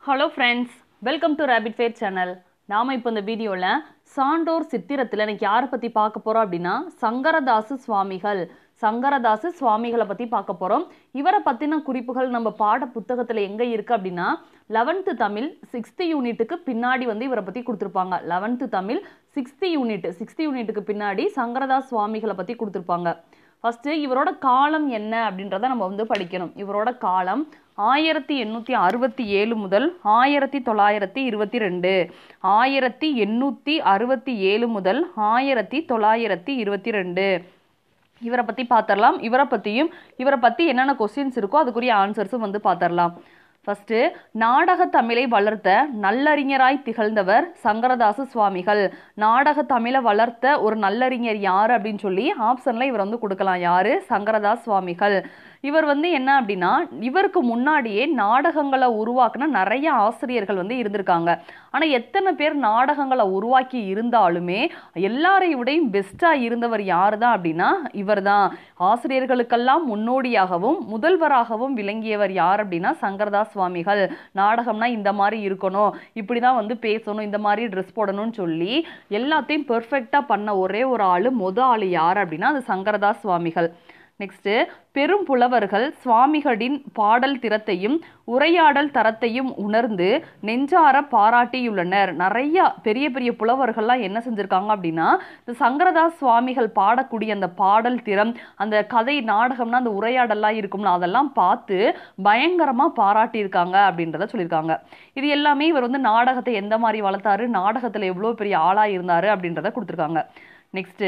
hello friends welcome to rapid fire channel நாம் இப்போ இந்த வீடியோவில் சான்றோர் சித்திரத்தில் எனக்கு யாரை பற்றி பார்க்க போகிறோம் அப்படின்னா சங்கரதாசு சுவாமிகள் சங்கரதாசு சுவாமிகளை பற்றி பார்க்க போகிறோம் இவரை பற்றின குறிப்புகள் நம்ம பாட புத்தகத்தில் எங்கே இருக்குது அப்படின்னா லெவன்த்து தமிழ் சிக்ஸ்த்து யூனிட்டுக்கு பின்னாடி வந்து இவரை பற்றி கொடுத்துருப்பாங்க eleventh Tamil sixth unit sixth யூனிட்டுக்கு பின்னாடி சங்கரதாஸ் சுவாமிகளை பற்றி கொடுத்துருப்பாங்க ஃபஸ்ட்டு இவரோட காலம் என்ன அப்படின்றத நம்ம வந்து படிக்கணும் இவரோட காலம் ஆயிரத்தி எண்ணூற்றி அறுபத்தி ஏழு முதல் ஆயிரத்தி தொள்ளாயிரத்தி இருபத்தி ரெண்டு ஆயிரத்தி எண்ணூற்றி அறுபத்தி ஏழு முதல் ஆயிரத்தி தொள்ளாயிரத்தி இருபத்தி ரெண்டு இவரை பற்றி பார்த்துடலாம் இவரை பற்றியும் இவரை பற்றி என்னென்ன கொஸ்டின்ஸ் இருக்கோ அதுக்குரிய ஆன்சர்ஸும் வந்து பார்த்துடலாம் ஃபஸ்ட்டு நாடக தமிழை வளர்த்த நல்லறிஞராய் திகழ்ந்தவர் சங்கரதாச சுவாமிகள் நாடக தமிழை வளர்த்த ஒரு நல்லறிஞர் யார் அப்படின்னு சொல்லி ஆப்ஷனில் இவர் வந்து கொடுக்கலாம் யார் சங்கரதாஸ் சுவாமிகள் இவர் வந்து என்ன அப்படின்னா இவருக்கு முன்னாடியே நாடகங்களை உருவாக்குன நிறைய ஆசிரியர்கள் வந்து இருந்திருக்காங்க ஆனால் எத்தனை பேர் நாடகங்களை உருவாக்கி இருந்தாலுமே எல்லாரையும் விடையும் பெஸ்ட்டாக இருந்தவர் யார் தான் அப்படின்னா இவர் தான் ஆசிரியர்களுக்கெல்லாம் முன்னோடியாகவும் முதல்வராகவும் விளங்கியவர் யார் அப்படின்னா சங்கரதாஸ் சுவாமிகள் நாடகம்னா இந்த மாதிரி இருக்கணும் இப்படி தான் வந்து பேசணும் இந்த மாதிரி ட்ரெஸ் போடணும்னு சொல்லி எல்லாத்தையும் பெர்ஃபெக்டாக பண்ண ஒரே ஒரு ஆள் முத ஆள் யார் அப்படின்னா அது சங்கரதாஸ் சுவாமிகள் நெக்ஸ்ட்டு பெரும் புலவர்கள் சுவாமிகளின் பாடல் திறத்தையும் உரையாடல் தரத்தையும் உணர்ந்து நெஞ்சார பாராட்டியுள்ளனர் நிறைய பெரிய பெரிய புலவர்கள்லாம் என்ன செஞ்சுருக்காங்க அப்படின்னா இந்த சங்கரதாஸ் சுவாமிகள் பாடக்கூடிய அந்த பாடல் திறம் அந்த கதை நாடகம்னா அந்த உரையாடல்லாம் இருக்கும்ல அதெல்லாம் பார்த்து பயங்கரமாக பாராட்டியிருக்காங்க அப்படின்றத சொல்லியிருக்காங்க இது எல்லாமே இவர் வந்து நாடகத்தை எந்த மாதிரி வளர்த்தாரு நாடகத்தில் எவ்வளோ பெரிய ஆளாக இருந்தார் அப்படின்றத கொடுத்துருக்காங்க நெக்ஸ்ட்டு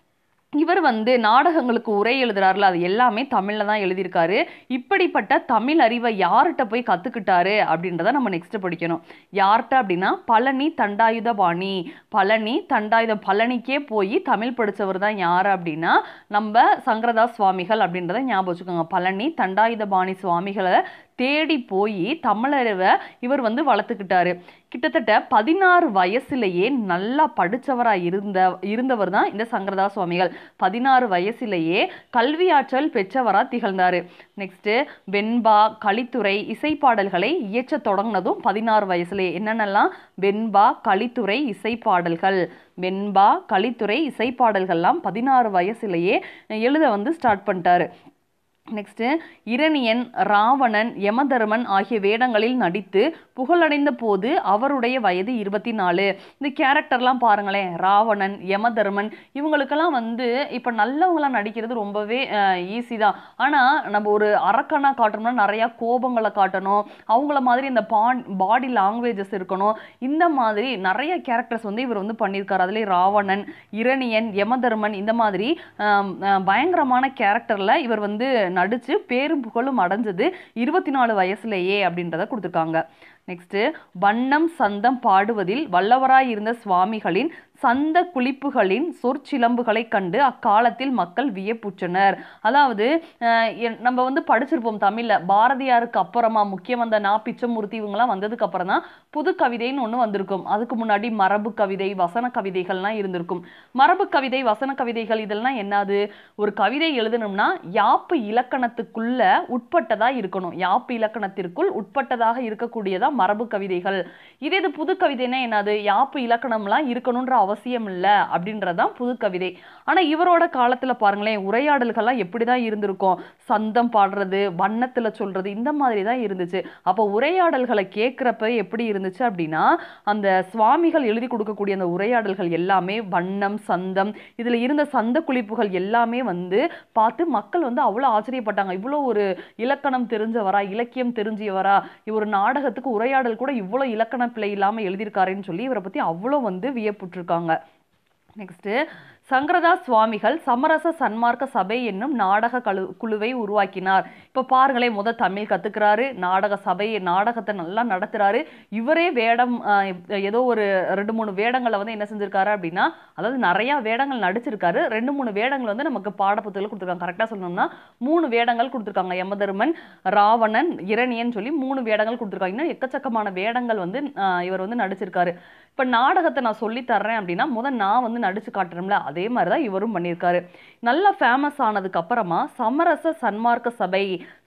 இவர் வந்து நாடகங்களுக்கு உரை எழுதுறாருல அது எல்லாமே தமிழில் தான் எழுதியிருக்காரு இப்படிப்பட்ட தமிழ் அறிவை யார்கிட்ட போய் கற்றுக்கிட்டாரு அப்படின்றத நம்ம நெக்ஸ்ட் படிக்கணும் யார்கிட்ட அப்படின்னா பழனி தண்டாயுதபாணி பழனி தண்டாயுத பழனிக்கே போய் தமிழ் படித்தவர் தான் யார் அப்படின்னா நம்ம சங்கரதாஸ் சுவாமிகள் அப்படின்றத ஞாபகம் வச்சுக்கோங்க பழனி தண்டாயுதபாணி சுவாமிகளை தேடி போய் தமிழறிவை இவர் வந்து வளர்த்துக்கிட்டாரு கிட்டத்தட்ட பதினாறு வயசுலேயே நல்லா படித்தவராக இருந்த இருந்தவர் தான் இந்த சங்கரதாஸ் சுவாமிகள் பதினாறு வயசுலேயே கல்வியாற்றல் பெற்றவராக திகழ்ந்தார் நெக்ஸ்ட்டு வெண்பா கலித்துறை இசைப்பாடல்களை இயற்ற தொடங்கினதும் பதினாறு வயசுலேயே என்னென்னலாம் வெண்பா கலித்துறை இசைப்பாடல்கள் வெண்பா கலித்துறை இசைப்பாடல்கள்லாம் பதினாறு வயசுலேயே எழுத வந்து ஸ்டார்ட் பண்ணிட்டாரு நெக்ஸ்ட்டு இரணியன் ராவணன் யமதர்மன் ஆகிய வேடங்களில் நடித்து புகழடைந்த போது அவருடைய வயது இருபத்தி நாலு இந்த கேரக்டர்லாம் பாருங்களேன் ராவணன் யமதர்மன் இவங்களுக்கெல்லாம் வந்து இப்போ நல்லவங்களாம் நடிக்கிறது ரொம்பவே ஈஸி தான் ஆனால் நம்ம ஒரு அரக்கனா காட்டணும்னா நிறையா கோபங்களை காட்டணும் அவங்கள மாதிரி இந்த பான் பாடி லாங்குவேஜஸ் இருக்கணும் இந்த மாதிரி நிறைய கேரக்டர்ஸ் வந்து இவர் வந்து பண்ணியிருக்காரு அதுலேயே ராவணன் இரணியன் யமதர்மன் இந்த மாதிரி பயங்கரமான கேரக்டரில் இவர் வந்து நடித்து பேரும் புகழும் அடைஞ்சது இருபத்தி நாலு வயசுலேயே அப்படின்றத கொடுத்துருக்காங்க நெக்ஸ்ட்டு வண்ணம் சந்தம் பாடுவதில் வல்லவராய் இருந்த சுவாமிகளின் சந்த குளிப்புகளின் சொற்சிலம்புகளை கண்டு அக்காலத்தில் மக்கள் வியப்புற்றனர் அதாவது நம்ம வந்து படிச்சிருப்போம் தமிழில் பாரதியாருக்கு அப்புறமா முக்கியம் வந்த நா பிச்சமூர்த்தி இவங்கெல்லாம் வந்ததுக்கு அப்புறம் தான் புது கவிதைன்னு ஒன்று வந்திருக்கும் அதுக்கு முன்னாடி மரபு கவிதை வசன கவிதைகள்லாம் இருந்திருக்கும் மரபு கவிதை வசன கவிதைகள் இதெல்லாம் என்னது ஒரு கவிதை எழுதணும்னா யாப்பு இலக்கணத்துக்குள்ள உட்பட்டதா இருக்கணும் யாப்பு இலக்கணத்திற்குள் உட்பட்டதாக இருக்கக்கூடியதா மரபு கவிதைகள் இதே இது புது கவிதைனா என்னது யாப்பு இலக்கணம்லாம் இருக்கணுன்ற அவசியம் இல்லை அப்படின்றதான் புது கவிதை ஆனால் இவரோட காலத்தில் பாருங்களேன் உரையாடல்கள்லாம் எப்படி தான் இருந்திருக்கும் சந்தம் பாடுறது வண்ணத்தில் சொல்றது இந்த மாதிரி தான் இருந்துச்சு அப்போ உரையாடல்களை கேட்குறப்ப எப்படி இருந்துச்சு அப்படின்னா அந்த சுவாமிகள் எழுதி கொடுக்கக்கூடிய அந்த உரையாடல்கள் எல்லாமே வண்ணம் சந்தம் இதில் இருந்த சந்த குளிப்புகள் எல்லாமே வந்து பார்த்து மக்கள் வந்து அவ்வளோ ஆச்சரியப்பட்டாங்க இவ்வளோ ஒரு இலக்கணம் தெரிஞ்சவரா இலக்கியம் தெரிஞ்சவரா ஒரு நாடகத்துக்கு உரையாடல் கூட இவ்வளோ இலக்கண பிழை இல்லாமல் எழுதியிருக்காருன்னு சொல்லி இவரை பற்றி அவ்வளோ வந்து வியப்புற்றிருக்காங்க நெக்ஸ்ட்டு சங்கரதாஸ் சுவாமிகள் சமரச சன்மார்க்க சபை என்னும் நாடக கழு குழுவை உருவாக்கினார் இப்போ பாருங்களேன் முத தமிழ் கற்றுக்கிறாரு நாடக சபை நாடகத்தை நல்லா நடத்துகிறாரு இவரே வேடம் ஏதோ ஒரு ரெண்டு மூணு வேடங்களை வந்து என்ன செஞ்சிருக்காரு அப்படின்னா அதாவது நிறையா வேடங்கள் நடிச்சிருக்காரு ரெண்டு மூணு வேடங்கள் வந்து நமக்கு பாடப்புத்தகத்தில் கொடுத்துருக்காங்க கரெக்டாக சொல்லணும்னா மூணு வேடங்கள் கொடுத்துருக்காங்க யமதர்மன் ராவணன் இரணியன் சொல்லி மூணு வேடங்கள் கொடுத்துருக்காங்க இன்னும் எக்கச்சக்கமான வேடங்கள் வந்து இவர் வந்து நடிச்சிருக்காரு இப்போ நாடகத்தை நான் சொல்லி தர்றேன் அப்படின்னா முதல் நான் வந்து நடிச்சு காட்டுறோம்ல அதே மாதிரி தான் இவரும் பண்ணியிருக்காரு நல்லா ஃபேமஸ் ஆனதுக்கு அப்புறமா சமரச சன்மார்க்க சபை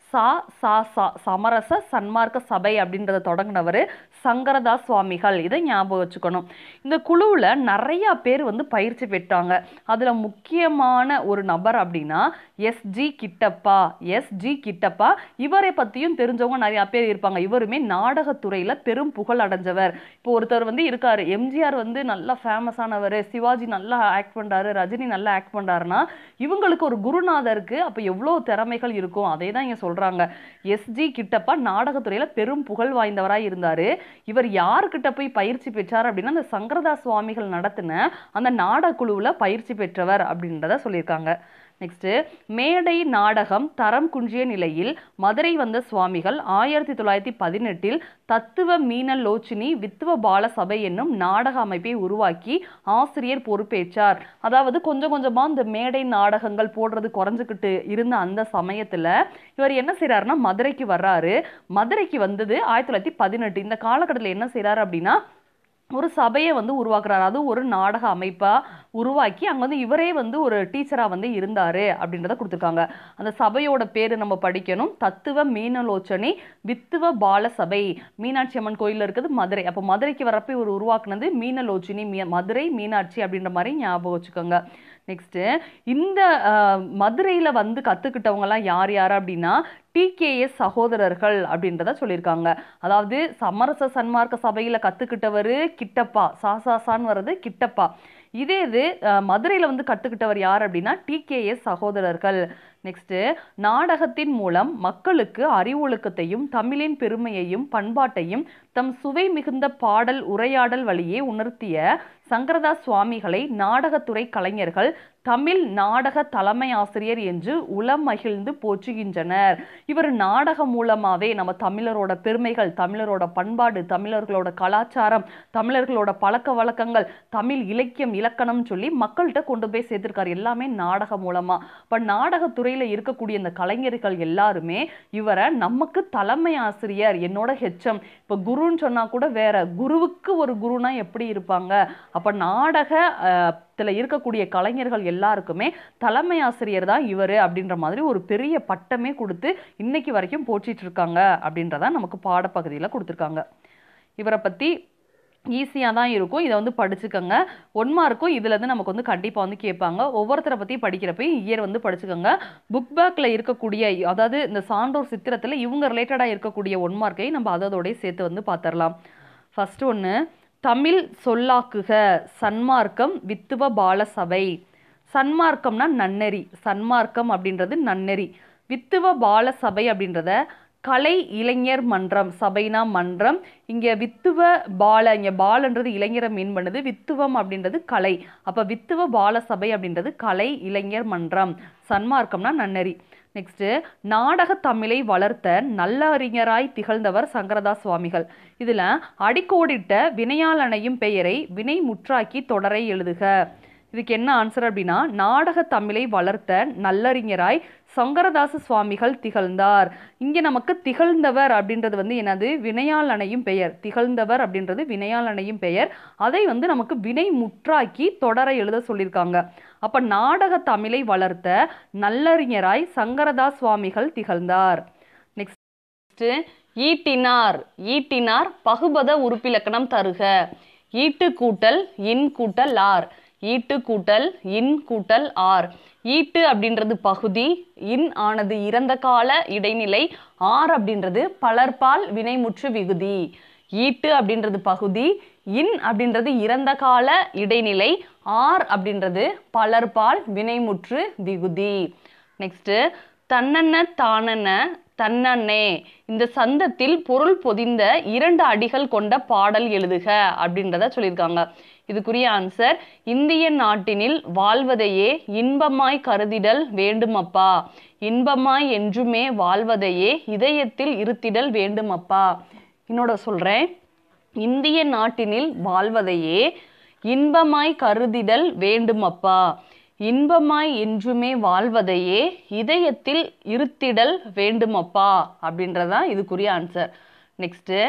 சா சா சா சமரச சன்மார்க்க சபை அப்படின்றத தொடங்கினவர் சங்கரதாஸ் சுவாமிகள் இதை ஞாபகம் வச்சுக்கணும் இந்த குழுவில் நிறைய பேர் வந்து பயிற்சி பெற்றாங்க அதில் முக்கியமான ஒரு நபர் அப்படின்னா எஸ்ஜி கிட்டப்பா எஸ்ஜி கிட்டப்பா இவரை பற்றியும் தெரிஞ்சவங்க நிறைய பேர் இருப்பாங்க இவருமே நாடகத்துறையில் பெரும் புகழ் அடைஞ்சவர் இப்போ ஒருத்தர் வந்து இருக்காரு எம்ஜிஆர் வந்து நல்லா ஃபேமஸானவர் சிவாஜி நல்லா ஆக்ட் பண்றாரு ரஜினி நல்லா ஆக்ட் பண்றாருன்னா இவங்களுக்கு ஒரு குருநாதருக்கு அப்போ எவ்வளோ திறமைகள் இருக்கும் அதே தான் இங்கே சொல்றாங்க எஸ்ஜி கிட்டப்பா நாடகத்துறையில் பெரும் புகழ் வாய்ந்தவராக இருந்தாரு இவர் யாருக்கிட்ட போய் பயிற்சி பெற்றார் அப்படின்னா அந்த சங்கரதாஸ் சுவாமிகள் நடத்தின அந்த நாடக குழுவில் பயிற்சி பெற்றவர் அப்படின்றத சொல்லியிருக்காங்க நெக்ஸ்ட்டு மேடை நாடகம் தரம் குன்றிய நிலையில் மதுரை வந்த சுவாமிகள் ஆயிரத்தி தொள்ளாயிரத்தி பதினெட்டில் தத்துவ மீனல் லோச்சினி வித்துவ பால சபை என்னும் நாடக அமைப்பை உருவாக்கி ஆசிரியர் பொறுப்பேற்றார் அதாவது கொஞ்சம் கொஞ்சமா இந்த மேடை நாடகங்கள் போடுறது குறைஞ்சுக்கிட்டு இருந்த அந்த சமயத்துல இவர் என்ன செய்றாருன்னா மதுரைக்கு வர்றாரு மதுரைக்கு வந்தது ஆயிரத்தி தொள்ளாயிரத்தி பதினெட்டு இந்த காலகட்டத்தில் என்ன செய்றாரு அப்படின்னா ஒரு சபையை வந்து உருவாக்குறாரு அது ஒரு நாடக அமைப்பா உருவாக்கி அங்க வந்து இவரே வந்து ஒரு டீச்சரா வந்து இருந்தாரு அப்படின்றத கொடுத்துருக்காங்க அந்த சபையோட பேரு நம்ம படிக்கணும் தத்துவ மீனலோச்சனை வித்துவ பால சபை மீனாட்சி அம்மன் கோயில்ல இருக்குது மதுரை அப்போ மதுரைக்கு வரப்ப இவர் உருவாக்குனது மீனலோச்சினி மீ- மதுரை மீனாட்சி அப்படின்ற மாதிரி ஞாபகம் வச்சுக்கோங்க நெக்ஸ்ட்டு இந்த அஹ், மதுரையில வந்து கத்துக்கிட்டவங்கலாம் யார் யார் அப்படின்னா டிகேஎஸ் சகோதரர்கள் அப்படின்றத சொல்லியிருக்காங்க அதாவது சமரச சன்மார்க்க சபையில கத்துக்கிட்டவர் கிட்டப்பா சாசாசான்னு வர்றது கிட்டப்பா இதே இது அஹ், மதுரையில வந்து கத்துக்கிட்டவர் யார் அப்படின்னா டிகேஎஸ் சகோதரர்கள் நெக்ஸ்ட்டு நாடகத்தின் மூலம் மக்களுக்கு அறிவொழுக்கத்தையும் தமிழின் பெருமையையும் பண்பாட்டையும் தம் சுவை மிகுந்த பாடல் உரையாடல் வழியே உணர்த்திய சங்கரதாஸ் சுவாமிகளை நாடகத்துறை கலைஞர்கள் தமிழ் நாடக தலைமை ஆசிரியர் என்று உளம் மகிழ்ந்து போற்றுகின்றனர் இவர் நாடகம் மூலமாவே நம்ம தமிழரோட பெருமைகள் தமிழரோட பண்பாடு தமிழர்களோட கலாச்சாரம் தமிழர்களோட பழக்க வழக்கங்கள் தமிழ் இலக்கியம் இலக்கணம் சொல்லி மக்கள்கிட்ட கொண்டு போய் சேர்த்திருக்காரு எல்லாமே நாடகம் மூலமா இப்ப நாடகத்துறையில இருக்கக்கூடிய இந்த கலைஞர்கள் எல்லாருமே இவரை நமக்கு தலைமை ஆசிரியர் என்னோட ஹெச்எம் இப்ப குருன்னு சொன்னா கூட வேற குருவுக்கு ஒரு குருனா எப்படி இருப்பாங்க அப்ப நாடக அஹ், த்துல இருக்கக்கூடிய கலைஞர்கள் எல்லாருக்குமே தலைமை ஆசிரியர் தான் இவர் அப்படின்ற மாதிரி ஒரு பெரிய பட்டமே கொடுத்து இன்னைக்கு வரைக்கும் போற்றிட்டு இருக்காங்க அப்படின்றத நமக்கு பாடப்பகுதியில் கொடுத்துருக்காங்க இவரை பற்றி ஈஸியாக தான் இருக்கும் இதை வந்து படிச்சுக்கோங்க ஒன் மார்க்கும் இதுலேருந்து நமக்கு வந்து கண்டிப்பாக வந்து கேட்பாங்க ஒவ்வொருத்தரை பற்றி படிக்கிறப்ப இயர் வந்து படிச்சுக்கோங்க புக் பேக்கில் இருக்கக்கூடிய அதாவது இந்த சான்றோர் சித்திரத்தில் இவங்க ரிலேட்டடாக இருக்கக்கூடிய ஒன் மார்க்கை நம்ம அதோடய சேர்த்து வந்து பார்த்துடலாம் ஃபர்ஸ்ட் ஒன்று தமிழ் சொல்லாக்குக சன்மார்க்கம் வித்துவ பால சபை சன்மார்க்கம்னா நன்னெறி சன்மார்க்கம் அப்படின்றது நன்னெறி வித்துவ பால சபை அப்படின்றத கலை இளைஞர் மன்றம் சபைனா மன்றம் இங்க வித்துவ பால இங்க பாலன்றது இளைஞரை மீன் பண்ணுது வித்துவம் அப்படின்றது கலை அப்ப வித்துவ பால சபை அப்படின்றது கலை இளைஞர் மன்றம் சன்மார்க்கம்னா நன்னெறி நெக்ஸ்ட் நாடக தமிழை வளர்த்த நல்ல அறிஞராய் திகழ்ந்தவர் சங்கரதாஸ் சுவாமிகள் இதுல அடிக்கோடிட்ட வினையாளனையும் பெயரை வினை முற்றாக்கி தொடரை எழுதுக இதுக்கு என்ன ஆன்சர் அப்படின்னா நாடக தமிழை வளர்த்த நல்லறிஞராய் சங்கரதாச சுவாமிகள் திகழ்ந்தார் இங்க நமக்கு திகழ்ந்தவர் அப்படின்றது வந்து என்னது வினையால் அணையும் பெயர் திகழ்ந்தவர் அப்படின்றது வினையால் அணையும் பெயர் அதை வந்து நமக்கு வினை முற்றாக்கி தொடர எழுத சொல்லியிருக்காங்க அப்ப நாடக தமிழை வளர்த்த நல்லறிஞராய் சங்கரதாஸ் சுவாமிகள் திகழ்ந்தார் நெக்ஸ்ட் ஈட்டினார் ஈட்டினார் பகுபத உறுப்பிலக்கணம் தருக ஈட்டு கூட்டல் இன் கூட்டல் ஆர் ஈட்டு கூட்டல் இன் கூட்டல் ஆர் ஈட்டு அப்படின்றது பகுதி இன் ஆனது இறந்த கால இடைநிலை ஆர் அப்படின்றது பலர்பால் வினைமுற்று விகுதி ஈட்டு அப்படின்றது பகுதி இன் அப்படின்றது இறந்த கால இடைநிலை ஆர் அப்படின்றது பலர்பால் வினைமுற்று விகுதி நெக்ஸ்ட் தன்னன்ன தானன்ன தன்னன்னே இந்த சந்தத்தில் பொருள் பொதிந்த இரண்டு அடிகள் கொண்ட பாடல் எழுதுக அப்படின்றத சொல்லியிருக்காங்க இதுக்குரிய ஆன்சர் இந்திய நாட்டினில் வாழ்வதையே இன்பமாய் கருதிடல் வேண்டுமப்பா இன்பமாய் என்றுமே வாழ்வதையே இதயத்தில் இருத்திடல் வேண்டுமப்பா இன்னோட சொல்றேன் இந்திய நாட்டினில் வாழ்வதையே இன்பமாய் கருதிடல் வேண்டுமப்பா இன்பமாய் என்றுமே வாழ்வதையே இதயத்தில் இருத்திடல் வேண்டுமப்பா அப்படின்றதான் இதுக்குரிய ஆன்சர் நெக்ஸ்ட்டு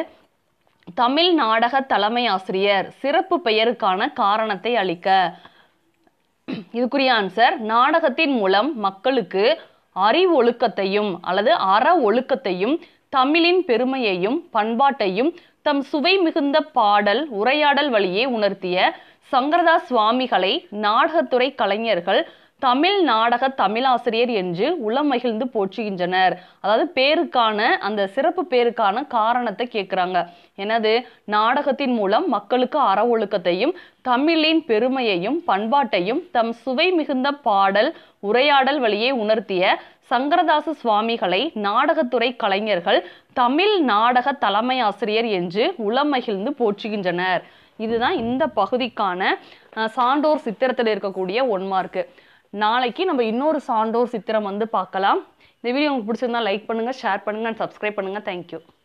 தமிழ் நாடக தலைமை ஆசிரியர் சிறப்பு பெயருக்கான காரணத்தை அளிக்க இதுக்குரிய ஆன்சர் நாடகத்தின் மூலம் மக்களுக்கு அறிவொழுக்கத்தையும் அல்லது அற ஒழுக்கத்தையும் தமிழின் பெருமையையும் பண்பாட்டையும் தம் சுவை மிகுந்த பாடல் உரையாடல் வழியே உணர்த்திய சங்கரதாஸ் சுவாமிகளை நாடகத்துறை கலைஞர்கள் தமிழ் நாடக தமிழாசிரியர் என்று உளம் மகிழ்ந்து போற்றுகின்றனர் அதாவது பேருக்கான அந்த சிறப்பு பேருக்கான காரணத்தை கேட்குறாங்க எனது நாடகத்தின் மூலம் மக்களுக்கு அற ஒழுக்கத்தையும் தமிழின் பெருமையையும் பண்பாட்டையும் தம் சுவை மிகுந்த பாடல் உரையாடல் வழியே உணர்த்திய சங்கரதாச சுவாமிகளை நாடகத்துறை கலைஞர்கள் தமிழ் நாடக தலைமை ஆசிரியர் என்று உளம் மகிழ்ந்து போற்றுகின்றனர் இதுதான் இந்த பகுதிக்கான அஹ், சான்றோர் சித்திரத்தில் இருக்கக்கூடிய ஒன் மார்க்கு நாளைக்கு நம்ம இன்னொரு சான்றோர் சித்திரம் வந்து பார்க்கலாம் இந்த வீடியோ உங்களுக்கு பிடிச்சிருந்தா லைக் பண்ணுங்க ஷேர் பண்ணுங்க அண்ட் சப்ஸ்கிரைப் பண்ணுங்க தேங்க்யூ